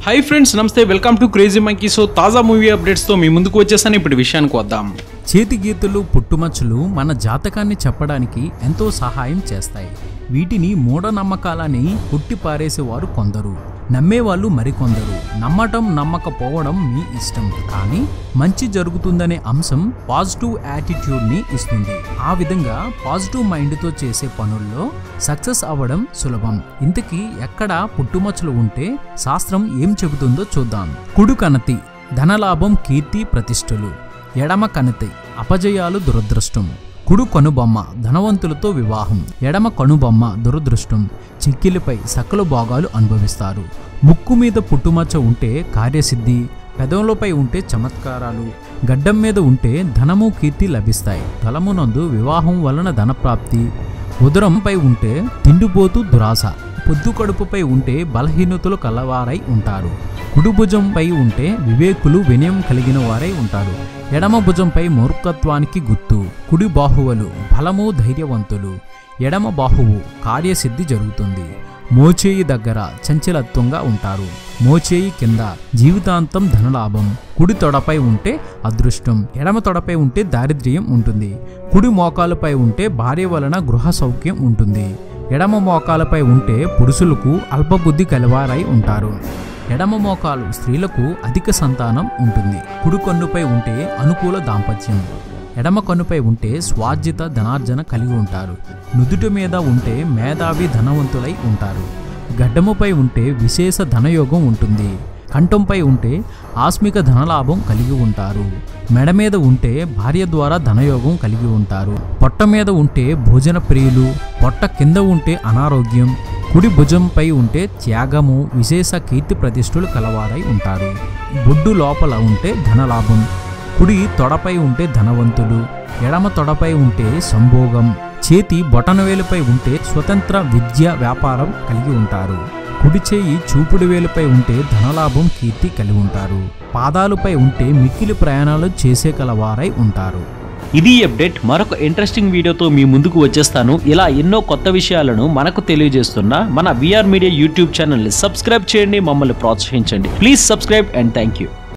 high friends నమస్తే welcome to crazy monkey so తాజా movie అప్డేట్స్తో మీ ముందుకు వచ్చేసాను ఇప్పుడు విషయానికి వద్దాం చేతి గీతలు పుట్టుమచ్చలు మన జాతకాన్ని చెప్పడానికి ఎంతో సహాయం చేస్తాయి వీటిని మూఢనమ్మకాలని కొట్టిపారేసేవారు కొందరు నమ్మేవాళ్ళు మరికొందరు నమ్మటం నమ్మకపోవడం మీ ఇష్టం కానీ మంచి జరుగుతుందనే అంశం పాజిటివ్ యాటిట్యూడ్ని ఇస్తుంది ఆ విధంగా పాజిటివ్ మైండ్తో చేసే పనుల్లో సక్సెస్ అవ్వడం సులభం ఇంతకీ ఎక్కడ పుట్టుమచ్చలు ఉంటే శాస్త్రం ఏం చెబుతుందో చూద్దాం కుడు కనతి ధనలాభం కీర్తి ప్రతిష్టలు ఎడమ కణితి అపజయాలు దురదృష్టం కుడు కనుబొమ్మ ధనవంతులతో వివాహం ఎడమ కనుబొమ్మ దురదృష్టం చిక్కిలిపై సకల భోగాలు అనుభవిస్తారు ముక్కు మీద పుట్టుమచ్చ ఉంటే కార్యసిద్ధి పెదవులపై ఉంటే చమత్కారాలు గడ్డం మీద ఉంటే ధనము కీర్తి లభిస్తాయి తలమునందు వివాహం వలన ధనప్రాప్తి ఉదరంపై ఉంటే తిండిపోతూ దురాశ పొద్దు కడుపుపై ఉంటే బలహీనతలు కలవారై ఉంటారు కుడి భుజంపై ఉంటే వివేకులు వినయం కలిగిన వారై ఉంటారు ఎడమ భుజంపై మూర్ఖత్వానికి గుర్తు కుడి బాహువులు బలము ధైర్యవంతులు ఎడమ బాహువు కార్యసిద్ధి జరుగుతుంది మోచేయి దగ్గర చంచలత్వంగా ఉంటారు మోచేయి కింద జీవితాంతం ధనలాభం కుడి తొడపై ఉంటే అదృష్టం ఎడమ తొడపై ఉంటే దారిద్ర్యం ఉంటుంది కుడి మోకాలపై ఉంటే భార్య వలన గృహ సౌఖ్యం ఉంటుంది ఎడమ మోకాలపై ఉంటే పురుషులకు అల్పబుద్ధి కలవారై ఉంటారు ఎడమ మోకాలు స్త్రీలకు అధిక సంతానం ఉంటుంది కుడి కన్నుపై ఉంటే అనుకూల దాంపత్యం ఎడమ కన్నుపై ఉంటే స్వార్జిత ధనార్జన కలిగి ఉంటారు నుదుటి మీద ఉంటే మేధావి ధనవంతులై ఉంటారు గడ్డముపై ఉంటే విశేష ధనయోగం ఉంటుంది కంఠంపై ఉంటే ఆస్మిక ధనలాభం కలిగి ఉంటారు మెడ మీద ఉంటే భార్య ద్వారా ధనయోగం కలిగి ఉంటారు పొట్ట మీద ఉంటే భోజన ప్రియులు పొట్ట కింద ఉంటే అనారోగ్యం కుడి భుజంపై ఉంటే త్యాగము విశేష కీర్తి ప్రతిష్ఠలు కలవారై ఉంటారు బొడ్డు లోపల ఉంటే ధనలాభం కుడి తొడపై ఉంటే ధనవంతులు ఎడమ తొడపై ఉంటే సంభోగం చేతి బొటనవేలుపై ఉంటే స్వతంత్ర విద్య వ్యాపారం కలిగి ఉంటారు కుడి చేయి చూపుడు వేలుపై ఉంటే ధనలాభం కీర్తి కలిగి ఉంటారు పాదాలపై ఉంటే మిక్కిలి ప్రయాణాలు చేసే కలవారై ఉంటారు ఇది ఈ అప్డేట్ మరొక ఇంట్రెస్టింగ్ వీడియోతో మీ ముందుకు వచ్చేస్తాను ఇలా ఎన్నో కొత్త విషయాలను మనకు తెలియజేస్తున్న మన విఆర్ మీడియా యూట్యూబ్ ఛానల్ని సబ్స్క్రైబ్ చేయండి మమ్మల్ని ప్రోత్సహించండి please subscribe and thank you